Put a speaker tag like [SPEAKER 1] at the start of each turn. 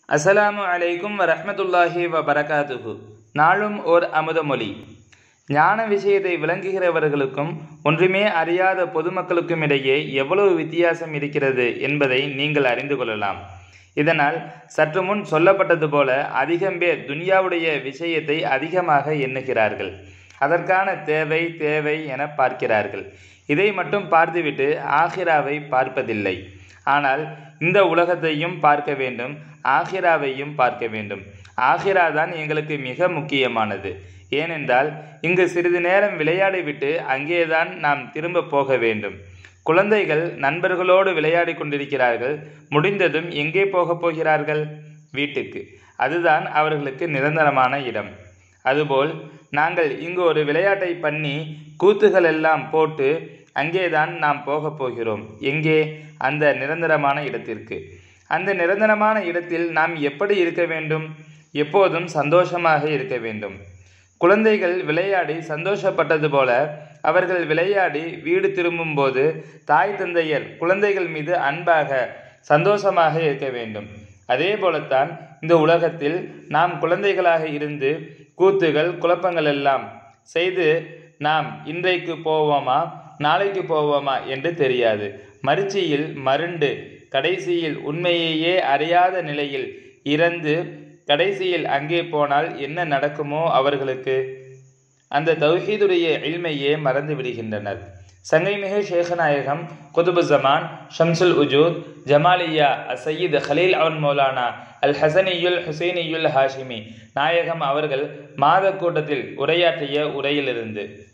[SPEAKER 1] அஸ்ஸலாமு அலைக்கும் வரஹ்மத்துல்லாஹி வ பரகாத்துஹு நாளும் ஓர் அமுதமொழி ஞான விஷயத்தை விளங்குகிறவர்களுக்கும் ஒன்றுமே அறியாத பொதுமக்களுக்கும் இடையே எவ்வளவு வித்தியாசம் இருக்கிறது என்பதை நீங்கள் அறிந்து கொள்ளலாம் இதனால் சற்று முன் சொல்லப்பட்டது போல அதிகம் பேர் துனியாவுடைய விஷயத்தை அதிகமாக எண்ணுகிறார்கள் அதற்கான தேவை தேவை என பார்க்கிறார்கள் இதை மட்டும் பார்த்துவிட்டு ஆஹிராவை பார்ப்பதில்லை ஆனால் இந்த உலகத்தையும் பார்க்க வேண்டும் ஆஹிராவையும் பார்க்க வேண்டும் ஆஹிரா தான் எங்களுக்கு மிக முக்கியமானது ஏனென்றால் இங்கு சிறிது நேரம் விளையாடிவிட்டு அங்கேதான் நாம் திரும்ப போக வேண்டும் குழந்தைகள் நண்பர்களோடு விளையாடி கொண்டிருக்கிறார்கள் முடிந்ததும் எங்கே போகப் போகிறார்கள் வீட்டுக்கு அதுதான் அவர்களுக்கு நிரந்தரமான இடம் அதுபோல் நாங்கள் இங்கு ஒரு விளையாட்டை பண்ணி கூத்துகள் எல்லாம் போட்டு அங்கேதான் நாம் போகப் போகிறோம் எங்கே அந்த நிரந்தரமான இடத்திற்கு அந்த நிரந்தரமான இடத்தில் நாம் எப்படி இருக்க வேண்டும் எப்போதும் சந்தோஷமாக இருக்க வேண்டும் குழந்தைகள் விளையாடி சந்தோஷப்பட்டது போல அவர்கள் விளையாடி வீடு திரும்பும்போது தாய் தந்தையர் குழந்தைகள் மீது அன்பாக சந்தோஷமாக இருக்க வேண்டும் அதே போலத்தான் இந்த உலகத்தில் நாம் குழந்தைகளாக இருந்து கூத்துகள் குழப்பங்கள் எல்லாம் செய்து நாம் இன்றைக்கு போவோமா நாளைக்கு போவோமா என்று தெரியாது மறுச்சியில் மருண்டு கடைசியில் உண்மையையே அறியாத நிலையில் இறந்து கடைசியில் அங்கே போனால் என்ன நடக்குமோ அவர்களுக்கு அந்த தௌஹீதுடைய இல்மையே மறந்து விடுகின்றனர் சங்கைமிகு ஷேகநாயகம் குதுபு ஜமான் ஷம்சுல் உஜூத் ஜமாலியா அசையீத் ஹலீல் அவன் மௌலானா அல் ஹசனியுல் ஹுசைனியுல் ஹாஷிமி நாயகம் அவர்கள் மாத கூட்டத்தில் உரையாற்றிய உரையிலிருந்து